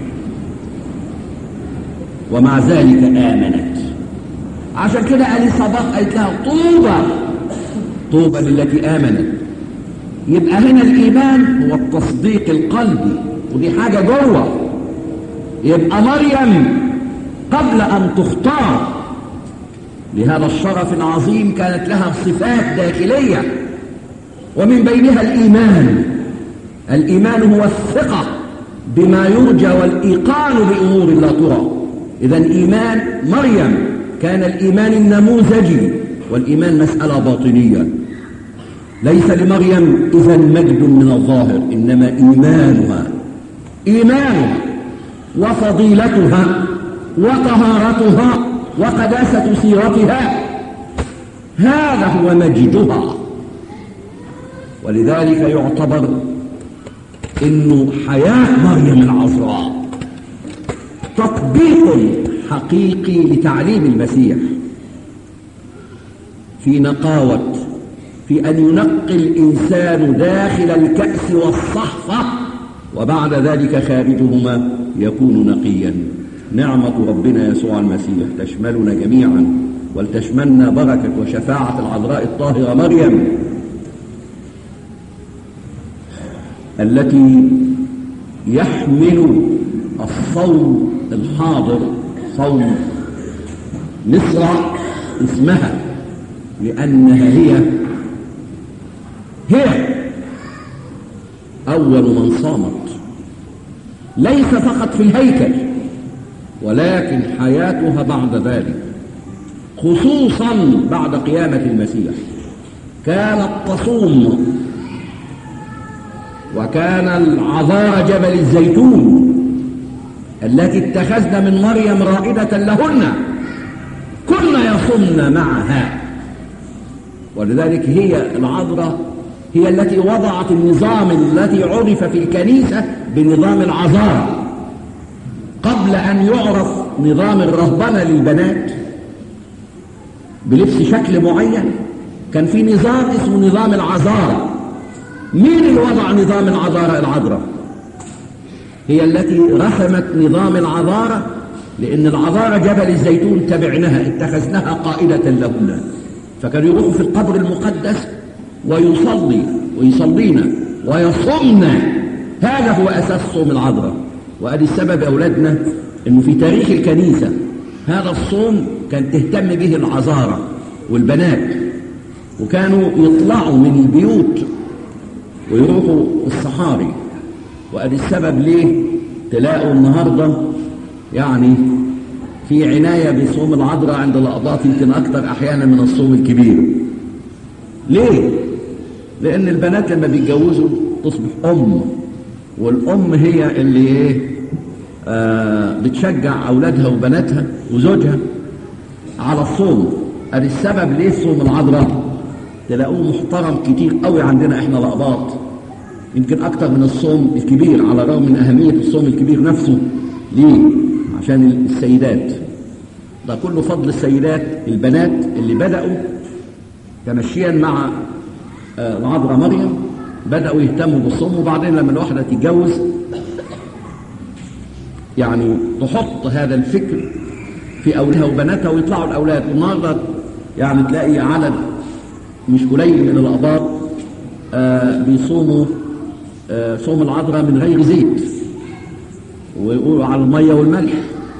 ومع ذلك آمنت عشان كده اليصابات قالت لها طوبى طوبى للتي آمنت يبقى هنا الإيمان هو التصديق القلبي ودي حاجة جوه يبقى مريم قبل أن تختار لهذا الشرف العظيم كانت لها صفات داخلية ومن بينها الإيمان الإيمان هو الثقة بما يرجى والإيقان بأمور لا ترى إذا إيمان مريم كان الإيمان النموذجي والإيمان مسألة باطنية ليس لمريم إذا مجد من الظاهر إنما إيمانها إيمانها وفضيلتها وطهارتها وقداسة سيرتها هذا هو مجدها ولذلك يعتبر انه حياة مريم العذراء تطبيق حقيقي لتعليم المسيح في نقاوة في أن ينقي الإنسان داخل الكأس والصحفة وبعد ذلك خارجهما يكون نقيا نعمة ربنا يسوع المسيح تشملنا جميعا ولتشملنا بركة وشفاعة العذراء الطاهرة مريم التي يحمل الصوم الحاضر صوم مصر اسمها لأنها هي هي أول من صامت ليس فقط في الهيكل ولكن حياتها بعد ذلك خصوصا بعد قيامة المسيح كانت تصوم وكان العذار جبل الزيتون التي اتخذنا من مريم رائدة لهن كنا يصمن معها ولذلك هي العذراء هي التي وضعت النظام الذي عرف في الكنيسة بنظام العذارى قبل أن يعرف نظام الرهبنة للبنات بلبس شكل معين كان في نظام اسمه نظام العذارى مين اللي وضع نظام العذارى العذراء هي التي رسمت نظام العذارى لأن العذارى جبل الزيتون تبعناها اتخذناها قائدة لهن فكانوا يروحوا في القبر المقدس ويصلي ويصلينا ويصمنا هذا هو أساس صوم العذراء وأدي السبب أولادنا أنه في تاريخ الكنيسة هذا الصوم كان تهتم به العذارى والبنات وكانوا يطلعوا من البيوت ويروحوا الصحاري وأدي السبب ليه تلاقوا النهاردة يعني في عناية بصوم العذراء عند الأقباط يمكن أكثر أحيانا من الصوم الكبير ليه؟ لأن البنات لما بيتجوزوا تصبح أم والأم هي اللي إيه آه بتشجع أولادها وبناتها وزوجها على الصوم ادي السبب ليه صوم العذراء تلاقوه محترم كتير قوي عندنا احنا الأقباط يمكن أكتر من الصوم الكبير على الرغم من أهمية الصوم الكبير نفسه ليه؟ عشان السيدات ده كله فضل السيدات البنات اللي بدأوا تمشيا مع العذراء مريم بدأوا يهتموا بالصوم وبعدين لما الواحدة تتجوز يعني تحط هذا الفكر في أولادها وبناتها ويطلعوا الأولاد النهارده يعني تلاقي عدد مش قليل من الأقباط آه بيصوموا آه صوم العذراء من غير زيت ويقولوا على المية والملح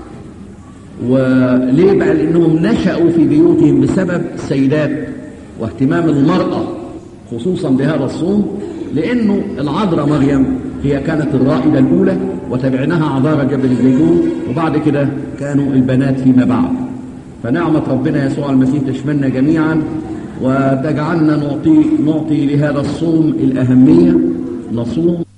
وليه بقى لأنهم نشأوا في بيوتهم بسبب السيدات واهتمام المرأة خصوصا بهذا الصوم لأنه العذراء مريم هي كانت الرائدة الأولى وتبعناها عذارى جبل الزيتون وبعد كده كانوا البنات فيما بعد فنعمة ربنا يسوع المسيح تشملنا جميعا وتجعلنا نعطي, نعطي لهذا الصوم الأهمية نصوم